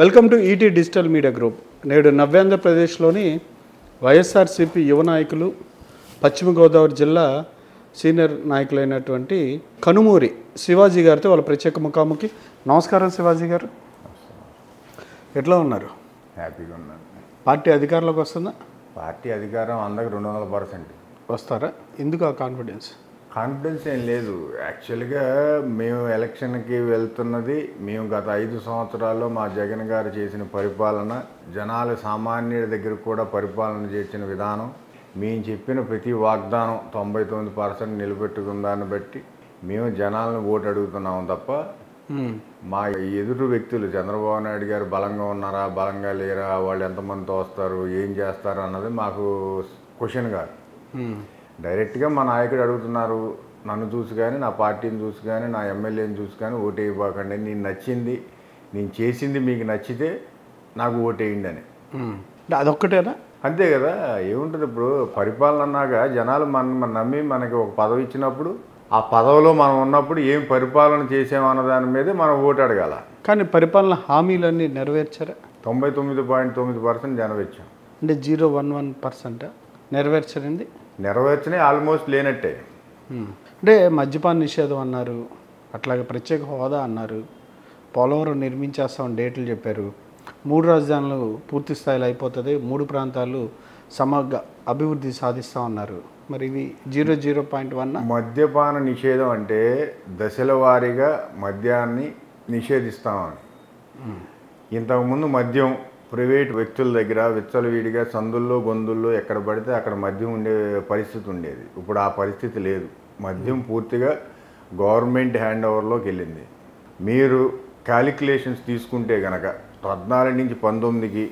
Welcome to ET digital media group నేడు నవ్యాంధ్రప్రదేశ్లోని వైఎస్ఆర్సీపీ యువ నాయకులు పశ్చిమ గోదావరి జిల్లా సీనియర్ నాయకులైనటువంటి కనుమూరి శివాజీ గారితో వాళ్ళ ప్రత్యేక ముఖాముఖి నమస్కారం శివాజీ గారు ఎట్లా ఉన్నారు హ్యాపీగా ఉన్నాను పార్టీ అధికారంలోకి వస్తుందా పార్టీ అధికారం అందరికి రెండు వందల పర్సెంట్ వస్తారా ఎందుకు ఆ కాన్ఫిడెన్స్ కాన్ఫిడెన్స్ ఏం లేదు యాక్చువల్గా మేము ఎలక్షన్కి వెళ్తున్నది మేము గత ఐదు సంవత్సరాల్లో మా జగన్ గారు చేసిన పరిపాలన జనాల సామాన్యుడి దగ్గర కూడా పరిపాలన చేసిన విధానం మేము చెప్పిన ప్రతి వాగ్దానం తొంభై తొమ్మిది పర్సెంట్ నిలబెట్టుకున్న దాన్ని బట్టి మేము జనాలను ఓటు అడుగుతున్నాము తప్ప మా ఎదురు వ్యక్తులు చంద్రబాబు నాయుడు గారు బలంగా ఉన్నారా బలంగా లేరా వాళ్ళు ఎంతమందితో వస్తారు ఏం చేస్తారు అన్నది మాకు క్వశ్చన్ కాదు డైరెక్ట్గా మా నాయకుడు అడుగుతున్నారు నన్ను చూసి కానీ నా పార్టీని చూసి కానీ నా ఎమ్మెల్యేని చూసి కానీ ఓటేయబాకండి నేను నచ్చింది నేను చేసింది మీకు నచ్చితే నాకు ఓటేయండి అని అదొక్కటేనా అంతే కదా ఏముంటుంది ఇప్పుడు పరిపాలన అన్నాక జనాలు మన మన నమ్మి మనకి ఒక పదవి ఇచ్చినప్పుడు ఆ పదవిలో మనం ఉన్నప్పుడు ఏం పరిపాలన చేసామన్న దాని మీదే మనం ఓటు అడగాల కానీ పరిపాలన హామీలన్నీ నెరవేర్చారా తొంభై తొమ్మిది పాయింట్ తొమ్మిది పర్సెంట్ జనవెచ్చాం అంటే జీరో వన్ వన్ పర్సెంట్ నెరవేర్చరింది నెరవేర్చనే ఆల్మోస్ట్ లేనట్టే మ్మ్. అంటే మద్యపాన నిషేధం అన్నారు అట్లాగే ప్రత్యేక హోదా అన్నారు పోలవరం నిర్మించేస్తామని డేట్లు చెప్పారు మూడు రాజధానులు పూర్తి స్థాయిలో అయిపోతుంది మూడు ప్రాంతాలు సమగ్ర అభివృద్ధి సాధిస్తామన్నారు మరి ఇవి జీరో జీరో పాయింట్ వన్ మద్యపాన నిషేధం అంటే దశల వారీగా మద్యాన్ని నిషేధిస్తామని ఇంతకుముందు మద్యం ప్రైవేట్ వ్యక్తుల దగ్గర విచ్చలవిడిగా సందుల్లో గొంతుల్లో ఎక్కడ పడితే అక్కడ మద్యం ఉండే పరిస్థితి ఉండేది ఇప్పుడు ఆ పరిస్థితి లేదు మద్యం పూర్తిగా గవర్నమెంట్ హ్యాండ్ ఓవర్లోకి వెళ్ళింది మీరు క్యాలిక్యులేషన్స్ తీసుకుంటే గనక పద్నాలుగు నుంచి పంతొమ్మిదికి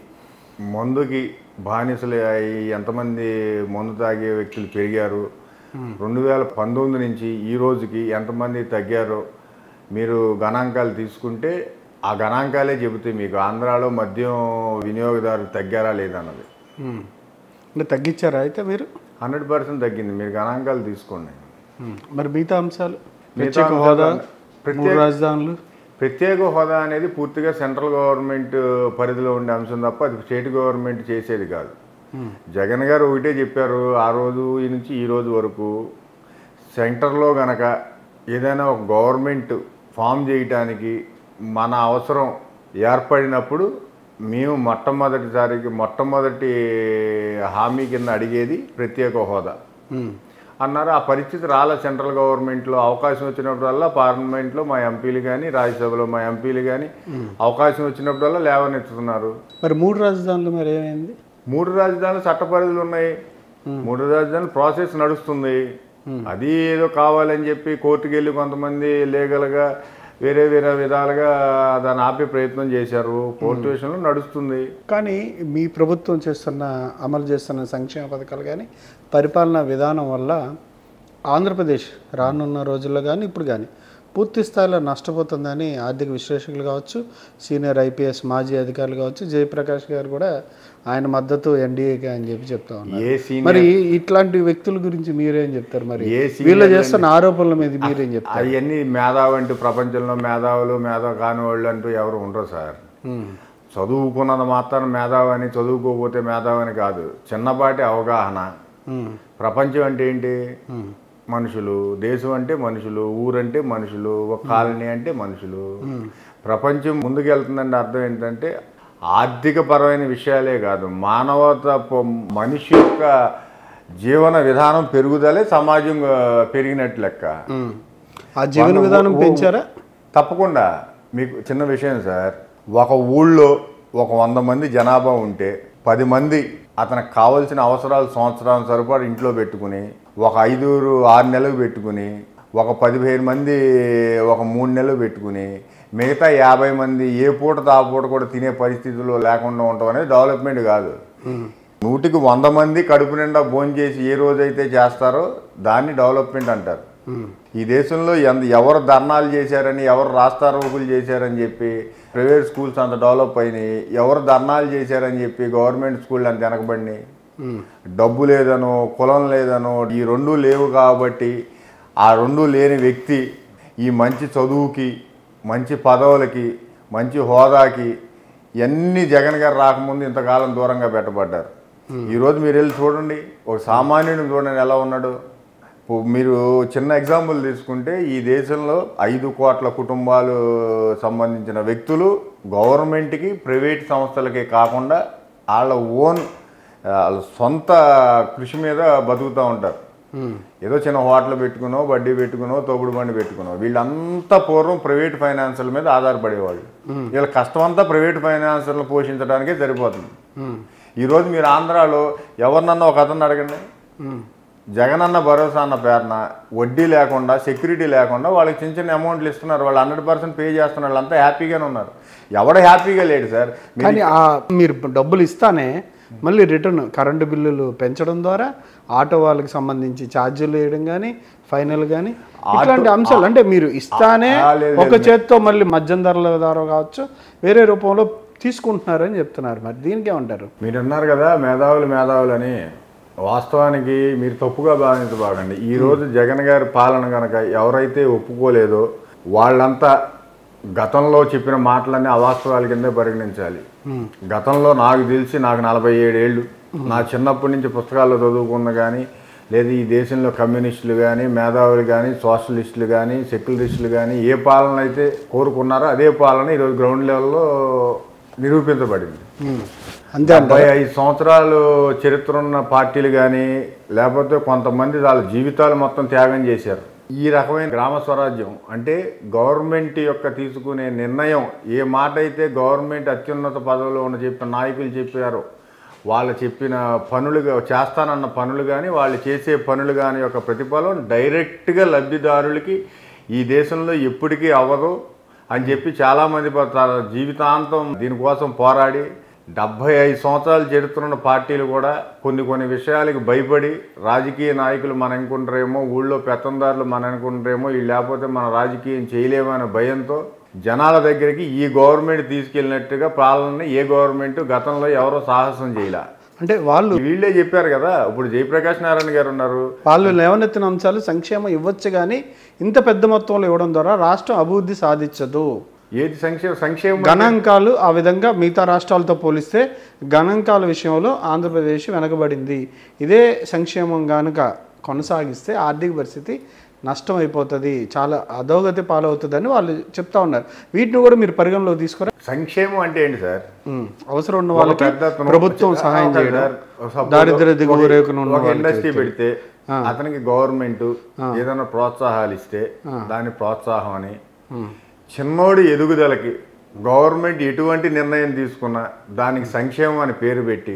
మందుకి బానిసలు అయ్యి ఎంతమంది మందు తాగే వ్యక్తులు పెరిగారు రెండు వేల పంతొమ్మిది నుంచి ఈ రోజుకి ఎంతమంది తగ్గారో మీరు గణాంకాలు తీసుకుంటే ఆ గణాంకాలే చెబుతాయి మీకు ఆంధ్రాలో మద్యం వినియోగదారులు తగ్గారా లేదన్నది మ్మ్. అంటే తగ్గించారా అయితే మీరు హండ్రెడ్ పర్సెంట్ తగ్గింది మీరు గణాంకాలు తీసుకోండి మ్మ్. మరి మిగతా అంశాలు మిగతా ప్రత్యేక హోదా ప్రత్యేక- మూడు రాజధానులు ప్రత్యేక హోదా అనేది పూర్తిగా సెంట్రల్ గవర్నమెంట్ పరిధిలో ఉండే అంశం తప్ప అది స్టేట్ గవర్నమెంట్ చేసేది కాదు మ్మ్. జగన్ గారు ఒకటే చెప్పారు ఆ రోజు ఈ నుంచి ఈ రోజు వరకు సెంటర్లో గనక ఏదైనా ఒక గవర్నమెంట్ ఫామ్ చేయటానికి మన అవసరం ఏర్పడినప్పుడు మేము మొట్టమొదటిసారికి మొట్టమొదటి హామీ కింద అడిగేది ప్రత్యేక హోదా మ్మ్. అన్నారు ఆ పరిస్థితి రాలే సెంట్రల్ గవర్నమెంట్లో అవకాశం వచ్చినప్పుడల్లా పార్లమెంట్లో మా ఎంపీలు కానీ రాజ్యసభలో మా ఎంపీలు కానీ అవకాశం వచ్చినప్పుడల్లా లేవనెత్తుతున్నారు మరి మూడు రాజధానులు మరి ఏమైంది మూడు రాజధానులు చట్ట పరిధులు ఉన్నాయి మూడు రాజధానులు ప్రాసెస్ నడుస్తుంది అది ఏదో కావాలని చెప్పి కోర్టుకు వెళ్ళి కొంతమంది లీగల్గా వేరే వేరే విధాలుగా దాన్ని ఆపే ప్రయత్నం చేశారు కోర్టు విషయంలో నడుస్తుంది కానీ మీ ప్రభుత్వం చేస్తున్న అమలు చేస్తున్న సంక్షేమ పథకాలు కానీ పరిపాలనా విధానం వల్ల ఆంధ్రప్రదేశ్ రానున్న రోజుల్లో కానీ ఇప్పుడు కానీ పూర్తి స్థాయిలో నష్టపోతుందని ఆర్థిక విశ్లేషకులు కావచ్చు సీనియర్ ఐపీఎస్ మాజీ అధికారులు కావచ్చు జయప్రకాష్ గారు కూడా ఆయన మద్దతు ఎన్డీఏకి అని చెప్పి చెప్తా ఉన్నారు ఏ సీనియర్ మరి ఇట్లాంటి వ్యక్తుల గురించి మీరేం చెప్తారు మరి ఏ వీళ్ళు చేస్తున్న ఆరోపణల మీద మీరేం చెప్తారు అవన్నీ మేధావి అంటూ ప్రపంచంలో మేధావులు మేధావి కాని వాళ్ళు అంటూ ఎవరు ఉండరు సార్ ఉమ్, చదువుకున్నది మాత్రం మేధావి అని చదువుకోకపోతే మేధావి అని కాదు చిన్నపాటి అవగాహన ఉమ్, ప్రపంచం అంటే ఏంటి ఉమ్, మనుషులు దేశం అంటే మనుషులు ఊరంటే మనుషులు ఒక కాలనీ అంటే మనుషులు ప్రపంచం ముందుకెళ్తుందంటే అర్థం ఏంటంటే ఆర్థిక పరమైన విషయాలే కాదు మానవత ప- మనిషి యొక్క జీవన విధానం పెరుగుదలే సమాజం ఆ, పెరిగినట్టు లెక్క ఉమ్. ఆ జీవన విధానం పెంచారా తప్పకుండా మీకు చిన్న విషయం సార్ ఒక ఊళ్ళో ఒక వంద మంది జనాభా ఉంటే పది మంది అతనికి కావాల్సిన అవసరాలు సంవత్సరాల సరిపడా ఇంట్లో పెట్టుకుని ఒక ఐదుగురు ఆరు నెలలు పెట్టుకుని ఒక పదిహేను మంది ఒక మూడు నెలలు పెట్టుకుని మిగతా యాభై మంది ఏ పూట తా పూట కూడా తినే పరిస్థితుల్లో లేకుండా ఉండటం అనేది డెవలప్మెంట్ కాదు నూటికి వంద మంది కడుపు నిండా భోజనం చేసి ఏ రోజైతే చేస్తారో దాన్ని డెవలప్మెంట్ అంటారు ఈ దేశంలో ఎంత ఎవరు ధర్నాలు చేశారని ఎవరు రాస్తారోకులు చేశారని చెప్పి ప్రైవేట్ స్కూల్స్ అంత డెవలప్ అయినాయి ఎవరు ధర్నాలు చేశారని చెప్పి గవర్నమెంట్ స్కూల్ అంత వెనకబడినాయి ఉమ్, డబ్బు లేదనో కులం లేదనో ఈ రెండు లేవు కాబట్టి ఆ రెండు లేని వ్యక్తి ఈ మంచి చదువుకి మంచి పదవులకి మంచి హోదాకి ఇవన్నీ జగన్ గారు రాకముందు ఇంతకాలం దూరంగా పెట్టబడ్డారు ఈరోజు మీరు వెళ్ళి చూడండి ఒక సామాన్యుని చూడండి ఎలా ఉన్నాడు ఓ- మీరు చిన్న ఎగ్జాంపుల్ తీసుకుంటే ఈ దేశంలో ఐదు కోట్ల కుటుంబాలు సంబంధించిన వ్యక్తులు గవర్నమెంట్కి ప్రైవేట్ సంస్థలకి కాకుండా వాళ్ళ ఓన్ వాళ్ళ సొంత కృషి మీద బతుకుతూ ఉంటారు ఏదో చిన్న హోటల్ పెట్టుకునో వడ్డీ పెట్టుకునో తోపుడు బండి పెట్టుకునో వీళ్ళంతా పూర్వం ప్రైవేట్ ఫైనాన్షియల్ మీద ఆధారపడేవాళ్ళు వీళ్ళ కష్టం అంతా ప్రైవేట్ ఫైనాన్షియల్ పోషించడానికే సరిపోతుంది ఈరోజు మీరు ఆంధ్రాలో ఎవరినన్నా ఒక అతను అడగండి జగనన్న భరోసా అన్న పేరున వడ్డీ లేకుండా సెక్యూరిటీ లేకుండా వాళ్ళకి చిన్న చిన్న అమౌంట్లు ఇస్తున్నారు వాళ్ళు హండ్రెడ్ పర్సెంట్ పే చేస్తున్నారు వాళ్ళంతా హ్యాపీగానే ఉన్నారు ఎవడ హ్యాపీగా లేడు సార్ మీరు కానీ ఆ మీరు డబ్బులు ఇస్తానే మళ్ళీ రిటర్న్ కరెంటు బిల్లులు పెంచడం ద్వారా ఆటో వాళ్ళకి సంబంధించి ఛార్జీలు వేయడం కానీ ఫైనల్ కానీ ఇట్లాంటి అంశాలు అంటే మీరు ఇస్తానే ఆ, లేదు, ఒక చేత్తో మళ్ళీ మద్యం ధరల ద్వారా కావచ్చు వేరే రూపంలో తీసుకుంటున్నారని చెప్తున్నారు మరి దీనికి ఏమంటారు మీరు అన్నారు కదా మేధావులు మేధావులు అని వాస్తవానికి మీరు తప్పుగా భావించబాకండి ఈ రోజు జగన్ గారి పాలన కనుక ఎవరైతే ఒప్పుకోలేదో వాళ్ళంతా గతంలో చెప్పిన మాటలన్నీ అవాస్తవాల కింద పరిగణించాలి గతంలో నాకు తెలిసి నాకు నలభై ఏడేళ్ళు నా చిన్నప్పటి నుంచి పుస్తకాల్లో చదువుకున్న కానీ లేదా ఈ దేశంలో కమ్యూనిస్టులు కానీ మేధావులు కానీ సోషలిస్టులు కానీ సెక్యులరిస్టులు కానీ ఏ పాలన అయితే కోరుకున్నారో అదే పాలన ఈరోజు గ్రౌండ్ లెవెల్లో నిరూపించబడింది అంతే డెబ్బై ఐదు సంవత్సరాలు చరిత్ర ఉన్న పార్టీలు కానీ లేకపోతే కొంతమంది వాళ్ళ జీవితాలు మొత్తం త్యాగం చేశారు ఈ రకమైన గ్రామ స్వరాజ్యం అంటే గవర్నమెంట్ యొక్క తీసుకునే నిర్ణయం ఏ మాట అయితే గవర్నమెంట్ అత్యున్నత పదవిలో ఉన్న చెప్పిన నాయకులు చెప్పారో వాళ్ళు చెప్పిన పనులు గా- చేస్తానన్న పనులు కానీ వాళ్ళు చేసే పనులు కానీ యొక్క ప్రతిఫలం డైరెక్ట్గా లబ్ధిదారులకి ఈ దేశంలో ఎప్పటికీ అవ్వదు అని చెప్పి చాలామంది ప- తన జీవితాంతం దీనికోసం పోరాడి డెబ్భై ఐదు సంవత్సరాలు చరిత్ర ఉన్న పార్టీలు కూడా కొన్ని కొన్ని విషయాలకు భయపడి రాజకీయ నాయకులు మన అనుకుంటారేమో ఊళ్ళో పెత్తందారులు మన అనుకుంటారేమో వీళ్ళు లేకపోతే మన రాజకీయం చేయలేమో అనే భయంతో జనాల దగ్గరికి ఈ గవర్నమెంట్ తీసుకెళ్ళినట్టుగా పాలనని ఏ గవర్నమెంట్ గతంలో ఎవరో సాహసం చేయలే అంటే వాళ్ళు వీళ్ళే చెప్పారు కదా ఇప్పుడు జయప్రకాష్ నారాయణ గారు ఉన్నారు వాళ్ళు లేవనెత్తిన అంశాలు సంక్షేమం ఇవ్వచ్చు కానీ ఇంత పెద్ద మొత్తంలో ఇవ్వడం ద్వారా రాష్ట్రం అభివృద్ధి సాధించదు ఏది సంక్షేమ సంక్షేమం గణాంకాలు ఆ విధంగా మిగతా రాష్ట్రాలతో పోలిస్తే గణాంకాల విషయంలో ఆంధ్రప్రదేశ్ వెనకబడింది ఇదే సంక్షేమం కనుక కొనసాగిస్తే ఆర్థిక పరిస్థితి నష్టం అయిపోతుంది చాలా అధోగతి పాలవుతుందని వాళ్ళు చెప్తా ఉన్నారు వీటిని కూడా మీరు పరిగణలోకి తీసుకురా సంక్షేమం అంటే ఏంటి సార్ ఉమ్, అవసరం ఉన్న ఒక వాళ్ళకి పెద్ద అతను ప్రభుత్వం ఒక- సహాయం ఒక చేయడం సార్, ఒక suppose దారిద్ర్య దిగువ ఒక- రేఖను ఉన్న ఒక వాళ్ళకి ఇండస్ట్రీ పెడితే అతనికి గవర్నమెంట్ ఏదైనా ప్రోత్సాహాలు ఇస్తే దాని ప్రోత్సాహం అని చిన్నోడి ఎదుగుదలకి గవర్నమెంట్ ఎటువంటి నిర్ణయం తీసుకున్నా దానికి సంక్షేమం అని పేరు పెట్టి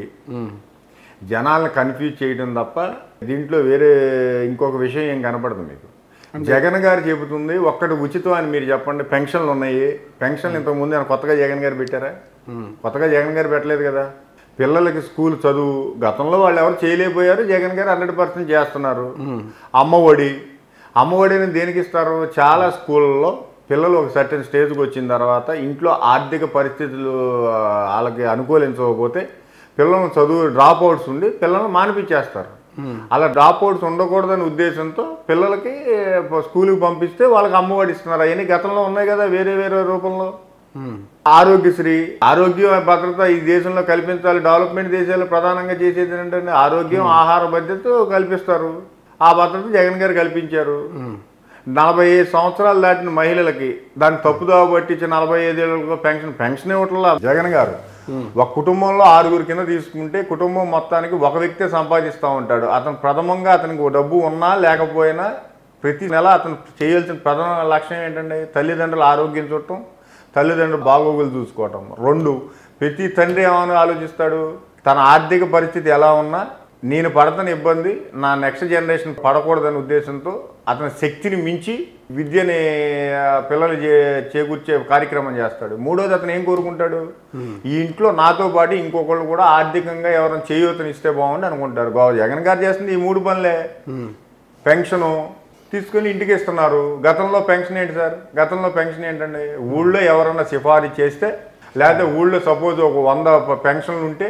జనాలను కన్ఫ్యూజ్ చేయడం తప్ప దీంట్లో వేరే ఇంకొక విషయం ఏం కనపడదు మీకు జగన్ గారు చెబుతుంది ఒక్కటి ఉచితం అని మీరు చెప్పండి పెన్షన్లు ఉన్నాయి పెన్షన్లు ఇంతకు ముందు ఏమైనా కొత్తగా జగన్ గారు పెట్టారా కొత్తగా జగన్ గారు పెట్టలేదు కదా పిల్లలకి స్కూల్ చదువు గతంలో వాళ్ళు ఎవరు చేయలేకపోయారు జగన్ గారు హండ్రెడ్ పర్సెంట్ చేస్తున్నారు అమ్మ ఒడి అమ్మ ఒడిని దేనికి ఇస్తారు చాలా స్కూళ్ళలో పిల్లలు ఒక సర్టెన్ స్టేజ్కి వచ్చిన తర్వాత ఇంట్లో ఆర్థిక పరిస్థితులు ఆ, వాళ్ళకి అనుకూలించకపోతే పిల్లలను చదువు డ్రాప్ అవుట్స్ ఉండి పిల్లలను మానిపించేస్తారు అలా డ్రాప్ అవుట్స్ ఉండకూడదనే ఉద్దేశంతో పిల్లలకి స్కూల్కి పంపిస్తే వాళ్ళకి అమ్మఒడి ఇస్తున్నారు అవన్నీ గతంలో ఉన్నాయి కదా వేరే వేరే రూపంలో ఆరోగ్యశ్రీ ఆరోగ్య భద్రత ఈ దేశంలో కల్పించాలి డెవలప్మెంట్ దేశాలు ప్రధానంగా చేసేది ఏంటంటే ఆరోగ్యం ఆహార భద్రత కల్పిస్తారు ఆ భద్రత జగన్ గారు కల్పించారు నలభై ఐదు సంవత్సరాలు దాటిన మహిళలకి దాన్ని తప్పుదోవ పట్టించి నలభై ఐదేళ్ళకు పెన్షన్ పెన్షన్ ఇవ్వట్లా జగన్ గారు ఒక కుటుంబంలో ఆరుగురు కింద తీసుకుంటే కుటుంబం మొత్తానికి ఒక వ్యక్తే సంపాదిస్తూ ఉంటాడు అతను ప్రథమంగా అతనికి డబ్బు ఉన్నా లేకపోయినా ప్రతి నెల అతను చేయాల్సిన ప్రధాన లక్ష్యం ఏంటంటే తల్లిదండ్రుల ఆరోగ్యం చూడటం తల్లిదండ్రులు బాగోగులు చూసుకోవటం రెండు ప్రతి తండ్రి ఏమని ఆలోచిస్తాడు తన ఆర్థిక పరిస్థితి ఎలా ఉన్నా నేను పడతాను ఇబ్బంది నా నెక్స్ట్ జనరేషన్ పడకూడదనే ఉద్దేశంతో అతని శక్తిని మించి విద్యని ఆ, పిల్లలు చే చేకూర్చే కార్యక్రమం చేస్తాడు మూడోది అతను ఏం కోరుకుంటాడు ఈ ఇంట్లో నాతో పాటు ఇంకొకళ్ళు కూడా ఆర్థికంగా ఎవరైనా చేయూతని ఇస్తే బాగుండి అనుకుంటారు గో జగన్ గారు చేస్తుంది ఈ మూడు పనులే పెన్షను తీసుకొని ఇంటికి ఇస్తున్నారు గతంలో పెన్షన్ ఏంటి సార్ గతంలో పెన్షన్ ఏంటండి ఊళ్ళో ఎవరన్నా సిఫారసు చేస్తే లేకపోతే ఊళ్ళో సపోజ్ ఒక వంద ప- పెన్షన్లు ఉంటే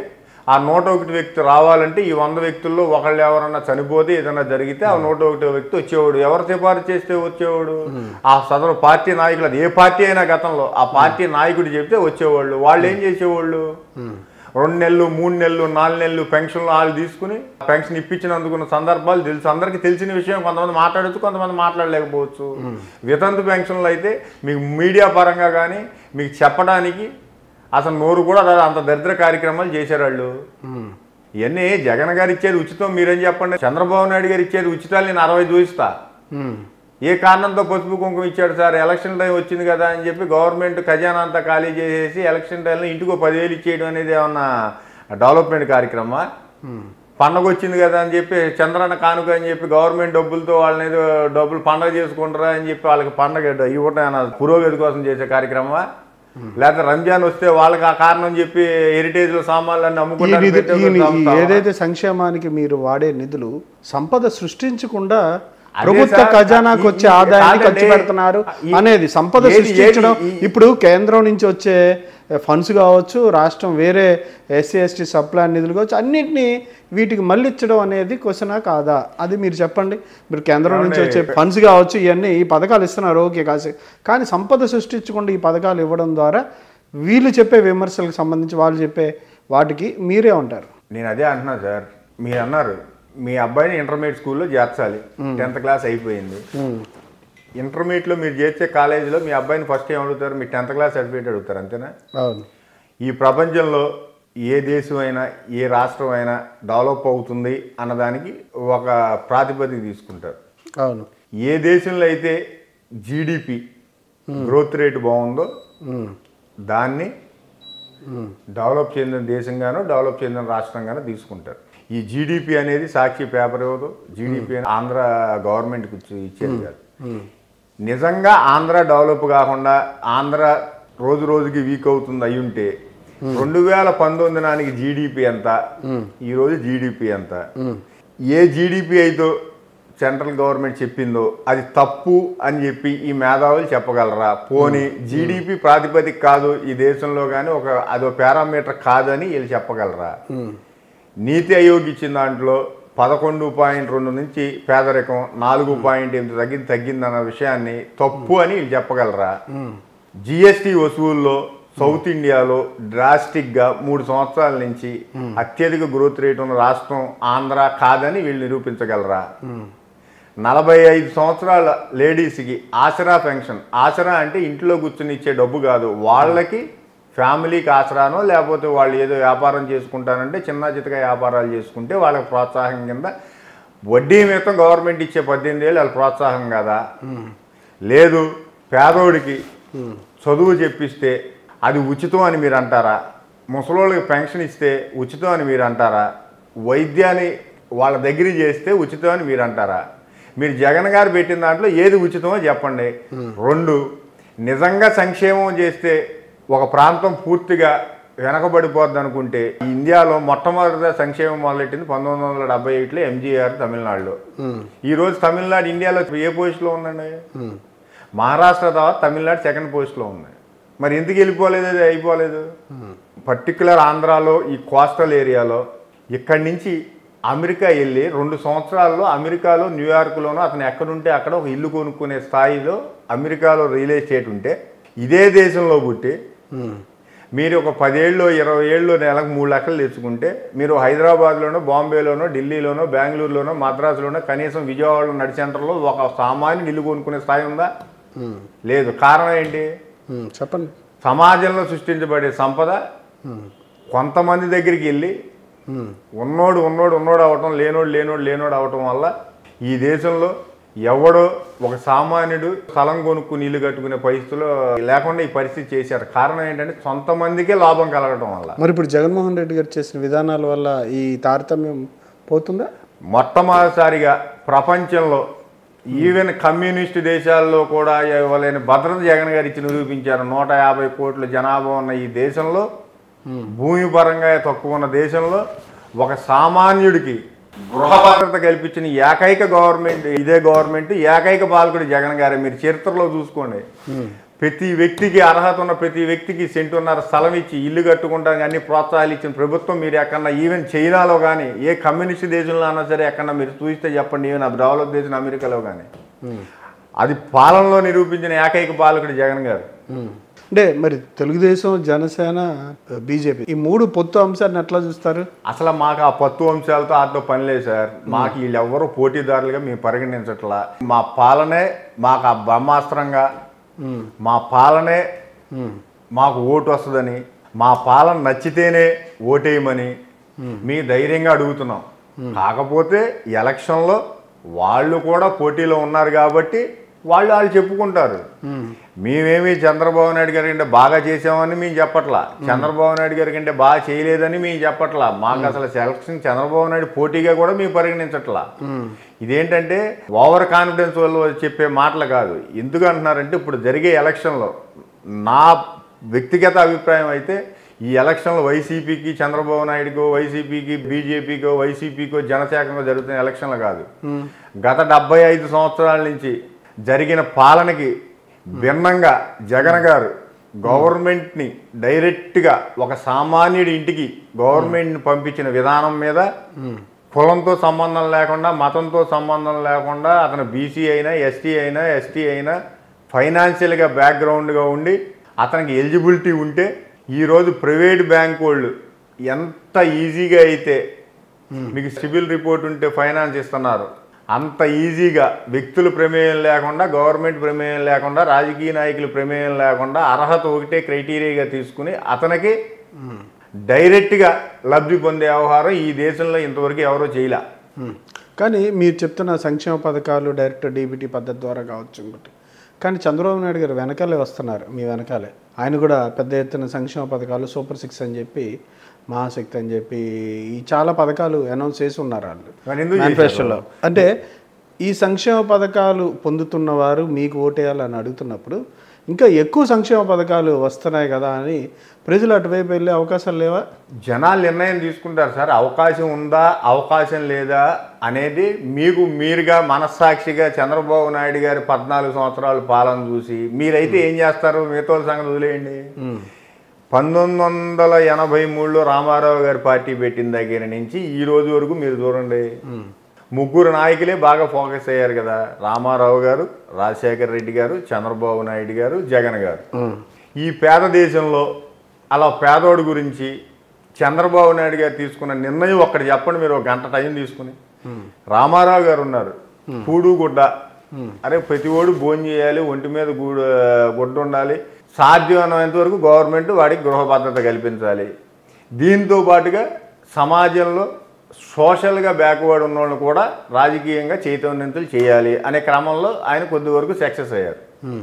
ఆ నూట ఒకటి వ్యక్తి రావాలంటే ఈ వంద వ్యక్తుల్లో ఒకళ్ళు ఎవరన్నా చనిపోతే ఏదైనా జరిగితే ఆ నూట ఒకటి వ్యక్తి వచ్చేవాడు ఎవరు సిఫారసు చేస్తే వచ్చేవాడు ఆ సదరు పార్టీ నాయకులు అది ఏ పార్టీ అయినా గతంలో ఆ పార్టీ నాయకుడు చెప్తే వచ్చేవాళ్ళు వాళ్ళు ఏం చేసేవాళ్ళు రెండు నెలలు మూడు నెలలు నాలుగు నెలలు పెన్షన్లు వాళ్ళు తీసుకుని పెన్షన్ ఇప్పించినందుకున్న సందర్భాలు తెలుసు అందరికీ తెలిసిన విషయం కొంతమంది మాట్లాడచ్చు కొంతమంది మాట్లాడలేకపోవచ్చు వితంతు పెన్షన్లు అయితే మీకు మీడియా పరంగా కానీ మీకు చెప్పడానికి అసలు నోరు కూడా రాదు. అంత దరిద్ర కార్యక్రమాలు చేశారు వాళ్ళు ఉమ్. ఇవన్నీ జగన్ గారు ఇచ్చేది ఉచితం మీరేం చెప్పండి చంద్రబాబు నాయుడు గారు ఇచ్చేది ఉచితాలు నేను అరవై చూపిస్తా ఉమ్. ఏ కారణంతో పసుపు కుంకుమ ఇచ్చాడు సార్ ఎలక్షన్ టైం వచ్చింది కదా అని చెప్పి గవర్నమెంట్ ఖజానా అంతా ఖాళీ చేసేసి ఎలక్షన్ టైంలో ఇంటికో పదివేలు ఇచ్చేయడం అనేది ఏమన్నా డెవలప్మెంట్ కార్యక్రమమా ఉమ్. పండగ వచ్చింది కదా అని చెప్పి చంద్రన్న కానుక అని చెప్పి గవర్నమెంట్ డబ్బులతో వాళ్ళని ఏదో డబ్బులు పండగ చేసుకుంటారా అని చెప్పి వాళ్ళకి పండగ ఇవ్వటం ఏమన్నా పురోగతి కోసం చేసే కార్యక్రమమా లేకపోతే రంజాన్ వస్తే వాళ్ళకి ఆ కారణం చెప్పి హెరిటేజ్ సామాన్లు అన్ని ఈ అమ్ముకుంటారు నిధు- ఈ ని- ఈ పెట్టేసుకుంటాం. ఏదైతే సంక్షేమానికి మీరు వాడే నిధులు సంపద సృష్టించకుండా అదే ప్రభుత్వ సార్, ఖజానాకు ఈ- వచ్చే ఈ- ఆదాయాన్ని కాదండి. ఖర్చు పెడుతున్నారు ఈ- అనేది సంపద ఏది- సృష్టించడం ఏది- ఈ- ఇప్పుడు కేంద్రం నుంచి వచ్చే ఫండ్స్ కావచ్చు రాష్ట్రం వేరే ఎస్సీ ఎస్టీ సబ్ ప్లాన్ నిధులు కావచ్చు అన్నింటినీ వీటికి మళ్ళించడం అనేది క్వశ్చనా కాదా అది మీరు చెప్పండి మీరు కేంద్రం నుంచి వచ్చే ఫండ్స్ కావచ్చు ఇవన్నీ ఈ పథకాలు ఇస్తున్నారు ఓకే కాసి కానీ సంపద సృష్టించకుండా ఈ పథకాలు ఇవ్వడం ద్వారా వీళ్ళు చెప్పే విమర్శలకు సంబంధించి వాళ్ళు చెప్పే వాటికి మీరే ఉంటారు నేను అదే అంటున్నా సార్ మీరు అన్నారు మీ అబ్బాయిని ఇంటర్మీడియట్ స్కూల్లో చేర్చాలి టెన్త్ క్లాస్ అయిపోయింది ఇంటర్మీడియట్లో మీరు చేర్చే కాలేజీలో మీ అబ్బాయిని ఫస్ట్ ఏం అడుగుతారు మీ టెన్త్ క్లాస్ సర్టిఫికేట్ అడుగుతారు అంతేనా అవును ఈ ప్రపంచంలో ఏ దేశం అయినా ఏ రాష్ట్రం అయినా డెవలప్ అవుతుంది అన్నదానికి ఒక ప్రాతిపదిక తీసుకుంటారు అవును ఏ దేశంలో అయితే జీడిపి గ్రోత్ రేట్ బాగుందో ఉమ్. దాన్ని ఉమ్. డెవలప్ చెందిన దేశంగానో డెవలప్ చెందిన రాష్ట్రంగానో తీసుకుంటారు ఈ జీడిపి అనేది సాక్షి పేపర్ ఇవ్వదు జీడిపి అని ఆంధ్ర గవర్నమెంట్కి ఇచ్చి ఇచ్చేది కాదు ఉమ్. నిజంగా ఆంధ్ర డెవలప్ కాకుండా ఆంధ్ర రోజు రోజుకి వీక్ అవుతుంది అయి ఉంటే రెండు వేల పంతొమ్మిది నాటికి జీడిపి ఎంత ఈరోజు జీడిపి ఎంత ఉమ్. ఏ జీడిపి అయితే సెంట్రల్ గవర్నమెంట్ చెప్పిందో అది తప్పు అని చెప్పి ఈ మేధావులు చెప్పగలరా పోనీ జీడిపి ప్రాతిపదిక కాదు ఈ దేశంలో కానీ ఒక అదో పారామీటర్ కాదని వీళ్ళు చెప్పగలరా ఉమ్. నీతి ఆయోగ్ ఇచ్చిన దాంట్లో పదకొండు పాయింట్ రెండు నుంచి పేదరికం నాలుగు పాయింట్ ఎనిమిది తగ్గింది తగ్గిందన్న విషయాన్ని తప్పు అని వీళ్ళు చెప్పగలరా ఉమ్. జిఎస్టి వసూల్లో సౌత్ ఇండియాలో డ్రాస్టిక్గా మూడు సంవత్సరాల నుంచి అత్యధిక గ్రోత్ రేట్ ఉన్న రాష్ట్రం ఆంధ్ర కాదని వీళ్ళు నిరూపించగలరా ఉమ్. నలభై ఐదు సంవత్సరాల లేడీస్కి ఆసరా పెన్షన్ ఆసరా అంటే ఇంట్లో కూర్చుని ఇచ్చే డబ్బు కాదు వాళ్ళకి ఫ్యామిలీకి ఆసరానో లేకపోతే వాళ్ళు ఏదో వ్యాపారం చేసుకుంటానంటే చిన్న చితక వ్యాపారాలు చేసుకుంటే వాళ్ళకి ప్రోత్సాహం కింద వడ్డీ మితం గవర్నమెంట్ ఇచ్చే పద్దెనిమిది ఏళ్ళు వాళ్ళ ప్రోత్సాహం కదా లేదు పేదోడికి చదువు చెప్పిస్తే అది ఉచితం అని మీరు అంటారా ముసలోళ్ళకి పెన్షన్ ఇస్తే ఉచితం అని మీరు అంటారా వైద్యాన్ని వాళ్ళ దగ్గర చేస్తే ఉచితం అని మీరు అంటారా మీరు జగన్ గారు పెట్టిన దాంట్లో ఏది ఉచితమో చెప్పండి రెండు నిజంగా సంక్షేమం చేస్తే ఒక ప్రాంతం పూర్తిగా వెనకబడిపోద్ది అనుకుంటే ఈ ఇండియాలో మొట్టమొదటిగా సంక్షేమం మొదలెట్టింది పంతొమ్మిది వందల డెబ్బై ఎయిట్లో ఎంజీఆర్ తమిళనాడులో ఉమ్. ఈరోజు తమిళనాడు ఇండియాలో ఏ పొజిషన్లో ఉందండి ఉమ్. మహారాష్ట్ర తర్వాత తమిళనాడు సెకండ్ పోస్ట్లో ఉంది మరి ఎందుకు వెళ్ళిపోలేదు అది అయిపోలేదు పర్టికులర్ ఆంధ్రాలో ఈ కోస్టల్ ఏరియాలో ఇక్కడి నుంచి అమెరికా వెళ్ళి రెండు సంవత్సరాల్లో అమెరికాలో న్యూయార్క్లోనో అతను ఎక్కడుంటే అక్కడ ఒక ఇల్లు కొనుక్కునే స్థాయిలో అమెరికాలో రియల్ ఎస్టేట్ ఉంటే ఇదే దేశంలో పుట్టి ఉమ్. మీరు ఒక పదేళ్ళు ఇరవై ఏళ్ళు నెలకు మూడు లక్షలు తెచ్చుకుంటే మీరు హైదరాబాద్లోనో బాంబేలోనో ఢిల్లీలోనో బెంగళూరులోనో మద్రాసులోనో కనీసం విజయవాడలో నడి సెంటర్లో ఒక సామాన్యుని ఇల్లు కొనుక్కునే స్థాయి ఉందా ఉమ్. లేదు కారణం ఏంటి ఉమ్. చెప్పండి సమాజంలో సృష్టించబడే సంపద ఉమ్. కొంతమంది దగ్గరికి వెళ్ళి ఉమ్. ఉన్నోడు ఉన్నోడు ఉన్నోడు అవటం లేనోడు లేనోడు లేనోడు అవటం వల్ల ఈ దేశంలో ఎవడో ఒక సామాన్యుడు స్థలం కొనుక్కుని ఇల్లు కట్టుకునే పరిస్థితిలో లేకుండా ఈ పరిస్థితి చేశారు కారణం ఏంటంటే సొంత మందికే లాభం కలగటం వల్ల మరి ఇప్పుడు జగన్మోహన్ రెడ్డి గారు చేసిన విధానాల వల్ల ఈ తారతమ్యం పోతుందా మొట్టమొదటిసారిగా ప్రపంచంలో ఈవెన్ కమ్యూనిస్ట్ దేశాల్లో కూడా ఇవ్వలేని భద్రత జగన్ గారు ఇచ్చి నిరూపించారు నూట యాభై కోట్ల జనాభా ఉన్న ఈ దేశంలో భూమి పరంగా తక్కువ ఉన్న దేశంలో ఒక సామాన్యుడికి గృహ భద్రత కల్పించిన ఏకైక గవర్నమెంట్ ఇదే గవర్నమెంట్ ఏకైక పాలకుడు జగన్ గారే మీరు చరిత్రలో చూసుకోండి ప్రతి వ్యక్తికి అర్హత ఉన్న ప్రతి వ్యక్తికి సెంటున్నర స్థలం ఇచ్చి ఇల్లు కట్టుకుంటానికి అన్ని ప్రోత్సాహాలు ఇచ్చిన ప్రభుత్వం మీరు ఎక్కడన్నా ఈవెన్ చైనాలో కానీ ఏ కమ్యూనిస్ట్ దేశంలో అన్నా సరే ఎక్కడన్నా మీరు చూస్తే చెప్పండి ఈవెన్ డెవలప్ దేశం అమెరికాలో కానీ అది పాలనలో నిరూపించిన ఏకైక పాలకుడు జగన్ గారు అంటే మరి తెలుగుదేశం జనసేన బీజేపీ ఈ మూడు పొత్తు అంశాన్ని ఎట్లా చూస్తారు అసలు మాకు ఆ పత్తు అంశాలతో వాటితో పని లేదు సార్ మాకు వీళ్ళెవ్వరూ పోటీదారులుగా మేము పరిగణించట్లా మా పాలనే మాకు ఆ బ్రహ్మాస్త్రంగా మా పాలనే మాకు ఓటు వస్తుందని మా పాలన నచ్చితేనే ఓటేయమని మీ ధైర్యంగా అడుగుతున్నాం కాకపోతే ఎలక్షన్లో వాళ్ళు కూడా పోటీలో ఉన్నారు కాబట్టి వాళ్ళు వాళ్ళు చెప్పుకుంటారు మేమేమి చంద్రబాబు నాయుడు గారి కంటే బాగా చేసామని మేము చెప్పట్లా చంద్రబాబు నాయుడు గారి కంటే బాగా చేయలేదని మేము చెప్పట్లా మాకు అసలు సెలక్షన్ చంద్రబాబు నాయుడు పోటీగా కూడా మేము పరిగణించట్లా ఇదేంటంటే ఓవర్ కాన్ఫిడెన్స్ వల్ల చెప్పే మాటలు కాదు ఎందుకు అంటున్నారంటే ఇప్పుడు జరిగే ఎలక్షన్లో నా వ్యక్తిగత అభిప్రాయం అయితే ఈ ఎలక్షన్లో వైసీపీకి చంద్రబాబు నాయుడుకో వైసీపీకి బీజేపీకో వైసీపీకో జనసేనకో జరుగుతున్న ఎలక్షన్లు కాదు గత డెబ్బై ఐదు సంవత్సరాల నుంచి జరిగిన పాలనకి భిన్నంగా జగన్ గారు గవర్నమెంట్ని డైరెక్ట్గా ఒక సామాన్యుడి ఇంటికి గవర్నమెంట్ని పంపించిన విధానం మీద కులంతో సంబంధం లేకుండా మతంతో సంబంధం లేకుండా అతను బీసీ అయినా ఎస్టీ అయినా ఎస్టీ అయినా ఫైనాన్షియల్గా బ్యాక్గ్రౌండ్గా ఉండి అతనికి ఎలిజిబిలిటీ ఉంటే ఈరోజు ప్రైవేట్ బ్యాంక్ వాళ్ళు ఎంత ఈజీగా అయితే మీకు సిబిల్ రిపోర్ట్ ఉంటే ఫైనాన్స్ ఇస్తున్నారు అంత ఈజీగా వ్యక్తుల ప్రమేయం లేకుండా గవర్నమెంట్ ప్రమేయం లేకుండా రాజకీయ నాయకుల ప్రమేయం లేకుండా అర్హత ఒకటే క్రైటీరియాగా తీసుకుని అతనికి డైరెక్ట్గా లబ్ధి పొందే వ్యవహారం ఈ దేశంలో ఇంతవరకు ఎవరో చేయలే ఉమ్. కానీ మీరు చెప్తున్న సంక్షేమ పథకాలు డైరెక్ట్ డీబీటీ పద్ధతి ద్వారా కావచ్చు ఇంకోటి కానీ చంద్రబాబు నాయుడు గారు వెనకాలే వస్తున్నారు మీ వెనకాలే ఆయన కూడా పెద్ద ఎత్తున సంక్షేమ పథకాలు సూపర్ సిక్స్ అని చెప్పి మహాశక్తి అని చెప్పి ఈ చాలా పథకాలు అనౌన్స్ చేసి ఉన్నారు వాళ్ళు మరి ఎందుకు మేనిఫెస్టోలో అంటే ఈ సంక్షేమ పథకాలు పొందుతున్న వారు మీకు ఓటేయాలని అడుగుతున్నప్పుడు ఇంకా ఎక్కువ సంక్షేమ పథకాలు వస్తున్నాయి కదా అని ప్రజలు అటువైపు వెళ్ళే అవకాశాలు లేవా జనాలు నిర్ణయం తీసుకుంటారు సార్ అవకాశం ఉందా అవకాశం లేదా అనేది మీకు మీరుగా మనస్సాక్షిగా చంద్రబాబు నాయుడు గారి పద్నాలుగు సంవత్సరాల పాలన చూసి మీరైతే ఏం చేస్తారు మిగతా సంగతి వదిలేయండి పంతొమ్మిది వందల ఎనభై మూడులో రామారావు గారి పార్టీ పెట్టిన దగ్గర నుంచి ఈ రోజు వరకు మీరు చూడండి ముగ్గురు నాయకులే బాగా ఫోకస్ అయ్యారు కదా రామారావు గారు రాజశేఖర రెడ్డి గారు చంద్రబాబు నాయుడు గారు జగన్ గారు ఈ పేద దేశంలో అలా పేదోడి గురించి చంద్రబాబు నాయుడు గారు తీసుకున్న నిర్ణయం ఒక్కటి చెప్పండి మీరు ఒక గంట టైం తీసుకుని రామారావు గారు ఉన్నారు కూడు గుడ్డ అరే ప్రతి ఓడు భోజనం చేయాలి ఒంటి మీద గూడు గుడ్డ ఉండాలి సాధ్యమైనంత వరకు గవర్నమెంట్ వాడికి గృహ భద్రత కల్పించాలి దీంతో పాటుగా సమాజంలో సోషల్గా బ్యాక్వర్డ్ ఉన్న వాళ్ళని కూడా రాజకీయంగా చైతన్యవంతులు చేయాలి అనే క్రమంలో ఆయన కొద్ది వరకు సక్సెస్ అయ్యారు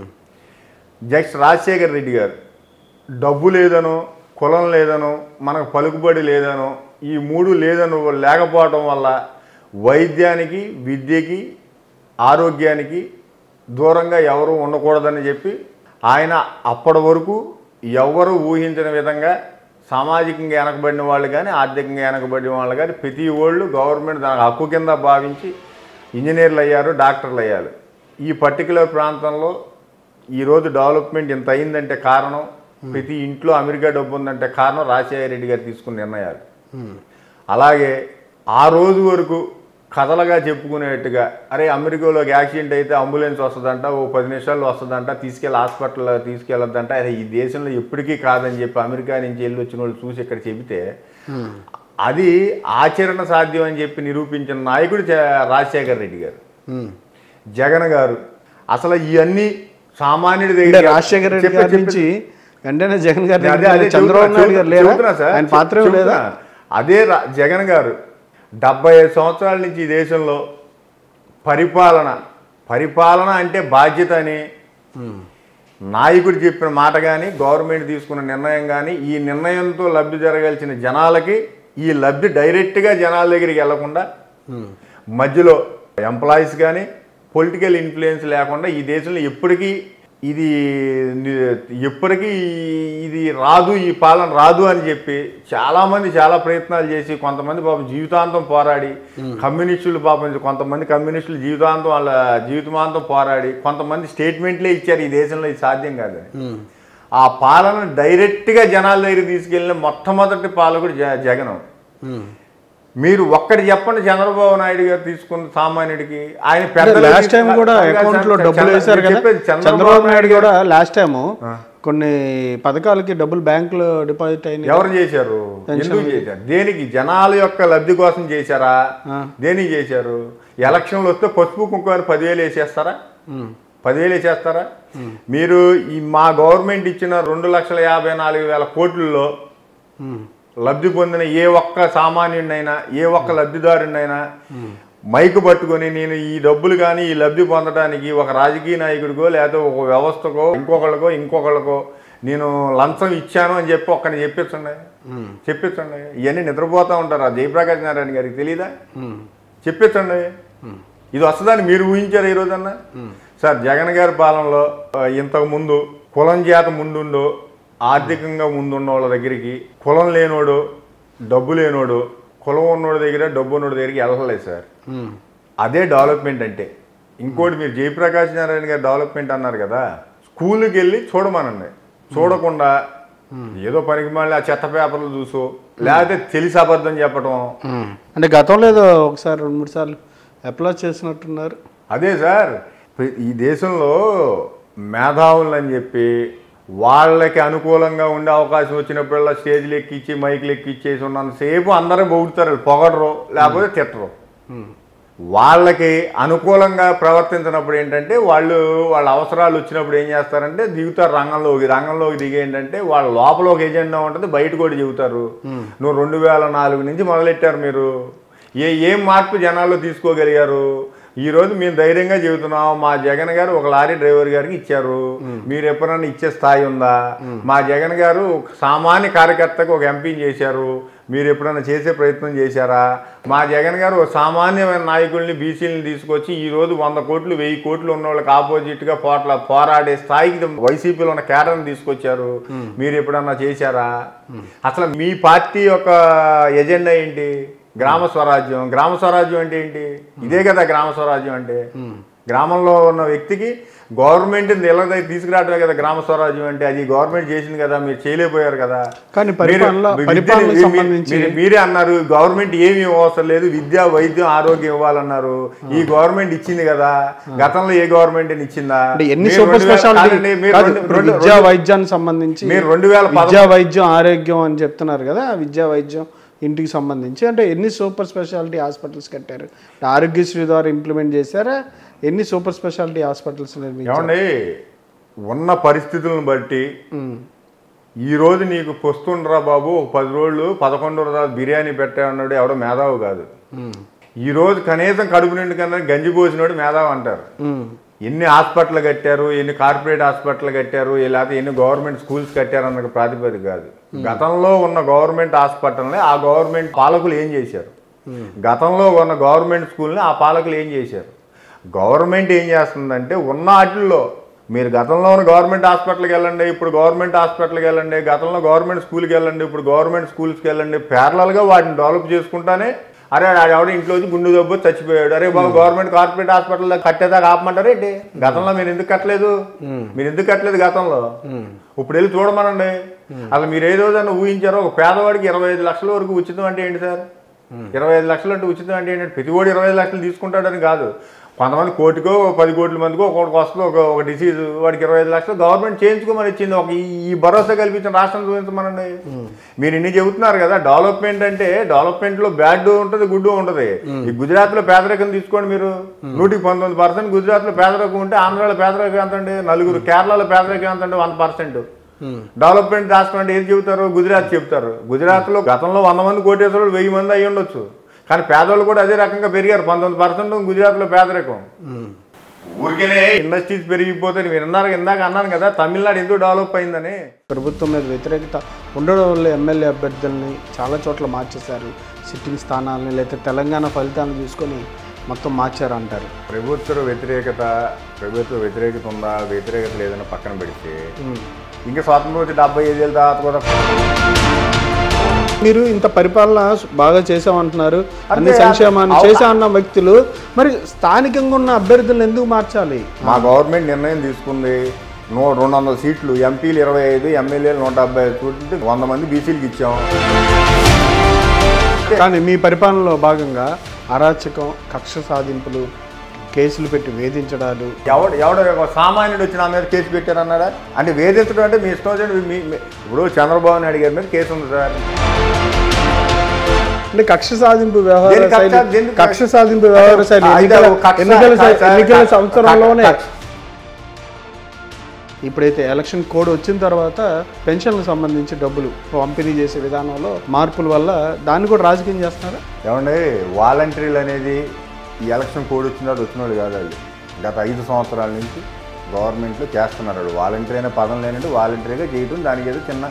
జస్ట్ రాజశేఖర్ రెడ్డి గారు డబ్బు లేదనో కులం లేదనో మనకు పలుకుబడి లేదనో ఈ మూడు లేదనో లేకపోవడం వల్ల వైద్యానికి విద్యకి ఆరోగ్యానికి దూరంగా ఎవరు ఉండకూడదని చెప్పి ఆయన అప్పటి వరకు ఎవరు ఊహించిన విధంగా సామాజికంగా వెనకబడిన వాళ్ళు కానీ ఆర్థికంగా వెనకబడిన వాళ్ళు కానీ ప్రతి వాళ్ళు గవర్నమెంట్ దానికి హక్కు కింద భావించి ఇంజనీర్లు అయ్యారు డాక్టర్లు అయ్యారు ఈ పర్టికులర్ ప్రాంతంలో ఈరోజు డెవలప్మెంట్ ఇంత అయిందంటే కారణం ప్రతి ఇంట్లో అమెరికా డబ్బు ఉందంటే కారణం రాజశేఖర రెడ్డి గారు తీసుకున్న నిర్ణయాలు అలాగే ఆ రోజు వరకు కథలుగా చెప్పుకునేట్టుగా అరే అమెరికాలోకి యాక్సిడెంట్ అయితే అంబులెన్స్ వస్తుందంట ఓ పది నిమిషాల్లో వస్తుందంట తీసుకెళ్ళి హాస్పిటల్ తీసుకెళ్ళొద్దంట అరే ఈ దేశంలో ఎప్పటికీ కాదని చెప్పి అమెరికా నుంచి వెళ్ళి వచ్చిన వాళ్ళు చూసి ఇక్కడ చెబితే అది ఆచరణ సాధ్యం అని చెప్పి నిరూపించిన నాయకుడు చ- రాజశేఖర్ రెడ్డి గారు జగన్ గారు అసలు ఇవన్నీ సామాన్యుడి అంటే దగ్గర రాజశేఖర రెడ్డి చెప్పే- గారి చెప్పే- నుంచి వెంటనే జగన్ గారి అదే దగ్గరికి అదే వెళ్ళి చంద్రబాబు నాయుడు గారు లేరా చెబుతున్నా సార్. ఆయన పాత్ర ఏం లేదా చెబుతున్నా. అదే రా- జగన్ గారు డెబ్బై ఐదు సంవత్సరాల నుంచి ఈ దేశంలో పరిపాలన పరిపాలన అంటే బాధ్యత అని నాయకుడు చెప్పిన మాట కానీ గవర్నమెంట్ తీసుకున్న నిర్ణయం కానీ ఈ నిర్ణయంతో లబ్ధి జరగాల్సిన జనాలకి ఈ లబ్ధి డైరెక్ట్గా జనాల దగ్గరికి వెళ్లకుండా మధ్యలో ఎంప్లాయీస్ కానీ పొలిటికల్ ఇన్ఫ్లుయెన్స్ లేకుండా ఈ దేశంలో ఎప్పటికీ ఇది ని- ఎప్పటికీ ఇది రాదు ఈ పాలన రాదు అని చెప్పి చాలామంది చాలా ప్రయత్నాలు చేసి కొంతమంది పాపం జీవితాంతం పోరాడి కమ్యూనిస్టులు పాపం కొంతమంది కమ్యూనిస్టులు జీవితాంతం వాళ్ళ జీవితాంతం పోరాడి కొంతమంది స్టేట్మెంట్లే ఇచ్చారు ఈ దేశంలో ఇది సాధ్యం కాదని ఆ పాలన డైరెక్ట్గా జనాల దగ్గర తీసుకెళ్ళిన మొట్టమొదటి పాలకుడు జ జగనం మీరు ఒక్కటి చెప్పండి చంద్రబాబు నాయుడు గారు తీసుకున్న సామాన్యుడికి ఆయన పెద్ద లాస్ట్ టైం కూడా అకౌంట్ లో డబ్బులు వేశారు కదా చంద్రబాబు నాయుడు కూడా లాస్ట్ టైం కొన్ని పథకాలకి డబ్బులు బ్యాంక్ లో డిపాజిట్ అయినాయి ఎవరు చేశారు ఎందుకు చేశారు దేనికి జనాల యొక్క లబ్ధి కోసం చేశారా దేనికి చేశారు ఎలక్షన్లు వస్తే పసుపు కుంకుమని పదివేలు వేసేస్తారా ఉమ్. పదివేలు వేసేస్తారా మీరు ఈ మా గవర్నమెంట్ ఇచ్చిన రెండు లక్షల యాభై నాలుగు వేల కోట్లలో ఉమ్. లబ్ధి పొందిన ఏ ఒక్క సామాన్యుడినైనా ఏ ఒక్క లబ్ధిదారుడినైనా మైకు పట్టుకొని నేను ఈ డబ్బులు కానీ ఈ లబ్ధి పొందడానికి ఒక రాజకీయ నాయకుడికో లేకపోతే ఒక వ్యవస్థకో ఇంకొకళ్ళకో ఇంకొకళ్ళకో నేను లంచం ఇచ్చాను అని చెప్పి ఒక్కని చెప్పించండి చెప్పించండి ఇవన్నీ నిద్రపోతూ ఉంటారు ఆ జయప్రకాష్ నారాయణ గారికి తెలీదా ఉమ్. చెప్పించండి ఇది వస్తుందని మీరు ఊహించారు ఈ రోజన్నా సార్ జగన్ గారి పాలనలో ఆ, ఇంతకు ముందు కులం చేత ముందుండో ఆర్థికంగా ముందున్న వాళ్ళ దగ్గరికి కులం లేనోడు డబ్బు లేనోడు కులం ఉన్నోడి దగ్గర డబ్బు ఉన్నోడి దగ్గరికి వెళ్ళలేదు సార్ ఉమ్. అదే డెవలప్మెంట్ అంటే ఇంకోటి మీరు జయప్రకాష్ నారాయణ గారు డెవలప్మెంట్ అన్నారు కదా స్కూల్కి వెళ్ళి చూడమనండి చూడకుండా ఏదో పనికి మళ్ళీ ఆ చెత్త పేపర్లు చూసో లేకపోతే తెలిసి అబద్ధం చెప్పడం ఉమ్. అంటే గతంలో ఏదో ఒకసారి రెండు మూడు సార్లు అప్లై చేసినట్టున్నారు అదే సార్ ప్ర- ఈ దేశంలో మేధావులు అని చెప్పి వాళ్ళకి అనుకూలంగా ఉండే అవకాశం వచ్చినప్పుడల్లా స్టేజ్లు ఎక్కిచ్చి మైకులు ఎక్కిచ్చేసి ఉన్నంతసేపు అందరూ పొగుడుతారు పొగడరు లేకపోతే తిట్టరు వాళ్ళకి అనుకూలంగా ప్రవర్తించినప్పుడు ఏంటంటే వాళ్ళు వాళ్ళ అవసరాలు వచ్చినప్పుడు ఏం చేస్తారంటే దిగుతారు రంగంలోకి రంగంలోకి దిగి ఏంటంటే వాళ్ళ లోపల ఒక ఎజెండా ఉంటుంది బయట కూడా చెబుతారు నువ్వు రెండు వేల నాలుగు నుంచి మొదలెట్టారు మీరు ఏ ఏం మార్పు జనాల్లో తీసుకోగలిగారు ఈ రోజు మేము ధైర్యంగా చెబుతున్నాం మా జగన్ గారు ఒక లారీ డ్రైవర్ గారికి ఇచ్చారు మీరు ఎప్పుడన్నా ఇచ్చే స్థాయి ఉందా మా జగన్ గారు ఒక సామాన్య కార్యకర్తకు ఒక ఎంపీని చేశారు మీరు ఎప్పుడైనా చేసే ప్రయత్నం చేశారా మా జగన్ గారు ఒక సామాన్యమైన నాయకుల్ని బీసీలను తీసుకొచ్చి ఈ రోజు వంద కోట్లు వెయ్యి కోట్లు ఉన్న వాళ్ళకి ఆపోజిట్గా పోట్ల పోరాడే స్థాయికి వైసీపీలో ఉన్న కేడర్ని తీసుకొచ్చారు మీరు ఎప్పుడన్నా చేశారా అసలు మీ పార్టీ యొక్క ఎజెండా ఏంటి గ్రామ స్వరాజ్యం గ్రామ స్వరాజ్యం అంటే ఏంటి ఇదే కదా గ్రామ స్వరాజ్యం అంటే గ్రామంలో ఉన్న వ్యక్తికి గవర్నమెంట్ ఇళ్ళ దగ్గర తీసుకురావడమే కదా గ్రామ స్వరాజ్యం అంటే అది గవర్నమెంట్ చేసింది కదా మీరు చేయలేకపోయారు కదా కానీ మీరు- పరిపాలన విద్యని- పరిపాలనకు మీ- సంబంధించి మీరు- మీరే అన్నారు గవర్నమెంట్ ఏమి అవసరం లేదు విద్య వైద్యం ఆరోగ్యం ఇవ్వాలన్నారు ఈ గవర్నమెంట్ ఇచ్చింది కదా గతంలో ఏ గవర్నమెంట్ ఇచ్చిందా అంటే ఎన్ని మీరు సూపర్ రెండు వేల- స్పెషాలిటీ కాదండి, మీరు కాదు, రెండు- ఇప్పుడు రెండు- విద్యా వైద్యానికి సంబంధించి మీరు రెండు వేల పదకొండు- విద్యా వైద్యం ఆరోగ్యం అని చెప్తున్నారు కదా ఆ విద్యా వైద్యం ఇంటికి సంబంధించి అంటే ఎన్ని సూపర్ స్పెషాలిటీ హాస్పిటల్స్ కట్టారు ఆరోగ్యశ్రీ ద్వారా ఇంప్లిమెంట్ చేశారా ఎన్ని సూపర్ స్పెషాలిటీ హాస్పిటల్స్ నిర్మించారు ఏమండి ఉన్న పరిస్థితులను బట్టి ఉమ్, ఈ రోజు నీకు పొస్తుండ్రా బాబు ఒక పది రోజులు పదకొండు రోజులు బిర్యానీ పెట్టామన్నాడు ఎవడో మేధావు కాదు ఉమ్, ఈ రోజు కనీసం కడుపు నిండు కన్నా గంజి పోసినోడు మేధావు అంటారు ఉమ్, ఎన్ని హాస్పిటల్ కట్టారు ఎన్ని కార్పొరేట్ హాస్పిటల్ కట్టారు లేకపోతే ఎన్ని గవర్నమెంట్ స్కూల్స్ కట్టారు అన్న ప్రాతిపదిక కాదు గతంలో ఉన్న గవర్నమెంట్ హాస్పిటల్ని ఆ గవర్నమెంట్ పాలకులు ఏం చేశారు గతంలో ఉన్న గవర్నమెంట్ స్కూల్ని ఆ పాలకులు ఏం చేశారు గవర్నమెంట్ ఏం చేస్తుందంటే ఉన్న వాటిల్లో మీరు గతంలో ఉన్న గవర్నమెంట్ హాస్పిటల్కి వెళ్ళండి ఇప్పుడు గవర్నమెంట్ హాస్పిటల్కి వెళ్ళండి గతంలో గవర్నమెంట్ స్కూల్కి వెళ్ళండి ఇప్పుడు గవర్నమెంట్ స్కూల్స్కి వెళ్ళండి ప్యారలల్గా వాటిని డెవలప్ చేసుకుంటానే అరే ఆడు ఎవడో ఇంట్లో వచ్చి గుండు దెబ్బ చచ్చిపోయాడు అరే బాబు గవర్నమెంట్ కార్పొరేట్ హాస్పిటల్ కట్టేదాకా ఆపమంటారు ఏంటి గతంలో మీరు ఎందుకు కట్టలేదు మీరు ఎందుకు కట్టలేదు గతంలో ఇప్పుడు వెళ్ళి చూడమనండి అసలు మీరు ఏ రోజన్నా ఊహించారో ఒక పేదవాడికి ఇరవై ఐదు లక్షల వరకు ఉచితం అంటే ఏంటి సార్ ఇరవై ఐదు లక్షలు అంటే ఉచితం అంటే ఏంటంటే ప్రతి వాడు ఇరవై ఐదు లక్షలు తీసుకుంటాడని కాదు కొంతమంది కోటికో ఒక పది కోట్ల మందికో ఒకటికి వస్తుంది ఒక ఒక డిసీజ్ వాడికి ఇరవై ఐదు లక్షలు గవర్నమెంట్ చేయించుకోమని ఇచ్చింది ఒక ఈ- ఈ భరోసా కల్పించిన రాష్ట్రం చూపించమనండి మీరు ఇన్ని చెబుతున్నారు కదా డెవలప్మెంట్ అంటే డెవలప్మెంట్ లో బ్యాడ్ ఉంటుంది గుడ్ ఉంటుంది ఈ గుజరాత్ లో పేదరికం తీసుకోండి మీరు నూటికి పంతొమ్మిది పర్సెంట్ గుజరాత్ లో పేదరికం ఉంటే ఆంధ్రాలో పేదరికం ఎంత అండి నలుగురు కేరళలో పేదరికం ఎంత అండి వన్ పర్సెంట్ ఉమ్, డెవలప్మెంట్ రాష్ట్రం అంటే ఏది చెబుతారు గుజరాత్ చెప్తారు గుజరాత్లో గతంలో వంద మంది కోటేశ్వరులు వెయ్యి మంది అయ్యి ఉండొచ్చు కానీ పేదవాళ్ళు కూడా అదే రకంగా పెరిగారు పంతొమ్మిది పర్సెంట్ గుజరాత్లో పేదరికం ఉమ్. ఊరికేనే ఇండస్ట్రీస్ పెరిగిపోతే మీరు ఇందాక ఇందాక అన్నాను కదా తమిళనాడు ఎందుకు డెవలప్ అయిందని ప్రభుత్వం మీద వ్యతిరేకత ఉండడం వల్ల ఎమ్మెల్యే అభ్యర్థుల్ని చాలా చోట్ల మార్చేశారు సిట్టింగ్ స్థానాలని లేకపోతే తెలంగాణ ఫలితాలను చూసుకొని మొత్తం మార్చారంటారు ప్రభుత్వ వ్యతిరేకత ప్రభుత్వ వ్యతిరేకత ఉందా వ్యతిరేకత లేదని పక్కన పెడితే ఇంకా స్వాతంత్రం వచ్చి డెబ్బై ఐదేళ్ళ తర్వాత కూడా మీరు ఇంత పరిపాలన బాగా చేసామంటున్నారు అన్ని అంటే సంక్షేమాన్ని అవ- చేశామన్న వ్యక్తులు మరి స్థానికంగా ఉన్న అభ్యర్థులను ఎందుకు మార్చాలి మా గవర్నమెంట్ నిర్ణయం తీసుకుంది నూ రెండు వందల సీట్లు ఎంపీలు ఇరవై ఐదు ఎమ్మెల్యేలు నూట డెబ్బై ఐదు సీట్లు వంద మంది బీసీలకు ఇచ్చాం కానీ మీ పరిపాలనలో భాగంగా అరాచకం కక్ష సాధింపులు కేసులు పెట్టి వేధించడాలు ఎవడు ఎవడో ఒక సామాన్యుడు వచ్చి నా మీద కేసు పెట్టారన్నారా అంటే వేధించడం అంటే మీ ఇష్టం వచ్చినట్టు మీ మీ- ఇప్పుడు చంద్రబాబు నాయుడు గారి మీద కేసు ఉంది సార్ అంటే కక్ష సాధింపు వ్యవహార దేని కక్ష? శైలి దేని కక్ష సాధింపు వ్యవహార శైలి అయితే ఎన్నికల కక్ష- ఎన్నికల స- కక్ష- ఎన్నికల కక్ష- సంవత్సరంలోనే కక్ష- ఇప్పుడైతే ఎలక్షన్ కోడ్ వచ్చిన తర్వాత పెన్షన్లకు సంబంధించి డబ్బులు పంపిణీ చేసే విధానంలో మార్పుల వల్ల దాన్ని కూడా రాజకీయం చేస్తున్నారా ఏమండి వాలంటీర్లు అనేది ఈ ఎలక్షన్ కోడ్ వచ్చిన తర్వాత వచ్చిన వాళ్ళు కాదు వాళ్ళు గత ఐదు సంవత్సరాల నుంచి గవర్నమెంట్లో చేస్తున్నారు వాళ్ళు వాలంటీర్ అనే పదం లేనంటే వాలంటీర్గా చేయడం దానికి ఏదో చిన్న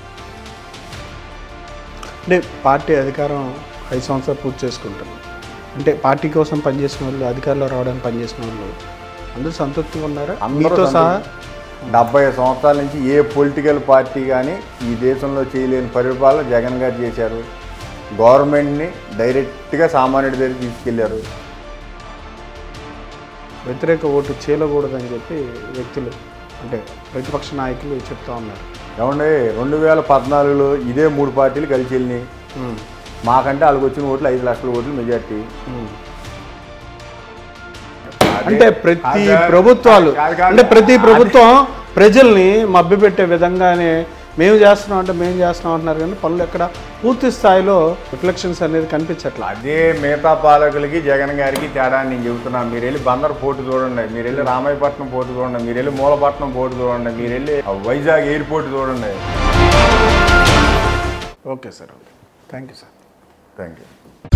అంటే పార్టీ అధికారం ఐదు సంవత్సరాలు పూర్తి చేసుకుంటుంది అంటే పార్టీ కోసం పనిచేసిన వాళ్ళు అధికారంలో రావడానికి పనిచేసిన వాళ్ళు అందరూ సంతృప్తిగా ఉన్నారా అందరూ మీతో సహా డెబ్బై సంవత్సరాల నుంచి ఏ పొలిటికల్ పార్టీ కానీ ఈ దేశంలో చేయలేని పరిపాలన జగన్ గారు చేశారు గవర్నమెంట్ని డైరెక్ట్గా సామాన్యుడి దగ్గర తీసుకెళ్లారు వ్యతిరేక ఓటు చేయకూడదని చెప్పి వ్యక్తులు అంటే ప్రతిపక్ష నాయకులు చెప్తా ఉన్నారు ఏమండి రెండు వేల పద్నాలుగులో ఇదే మూడు పార్టీలు కలిసి వెళ్ళినాయి ఉమ్, మాకంటే వాళ్ళకి వచ్చిన ఓట్లు ఐదు లక్షల ఓట్లు మెజార్టీ ఉమ్. అంటే ప్రతి అదే- ప్రభుత్వాలు కాదు, కాదు. అంటే ప్రతి ప్రభుత్వం ప్రజల్ని మభ్యపెట్టే విధంగానే మేము చేస్తున్నాం అంటే మేము చేస్తున్నాం అంటున్నారు కానీ పనులు ఎక్కడ పూర్తి స్థాయిలో రిఫ్లెక్షన్స్ అనేది కనిపించట్లా అదే మిగతా పాలకులకి జగన్ గారికి తేడా అని నేను చెబుతున్నా మీరు వెళ్ళి బందర్ పోర్టు చూడండి మీరు వెళ్ళి రామాయపట్నం పోర్టు చూడండి మీరు వెళ్ళి మూలపట్నం పోర్టు చూడండి మీరు వెళ్ళి వైజాగ్ ఎయిర్పోర్ట్ చూడండి okay sir okay thank you sir thank you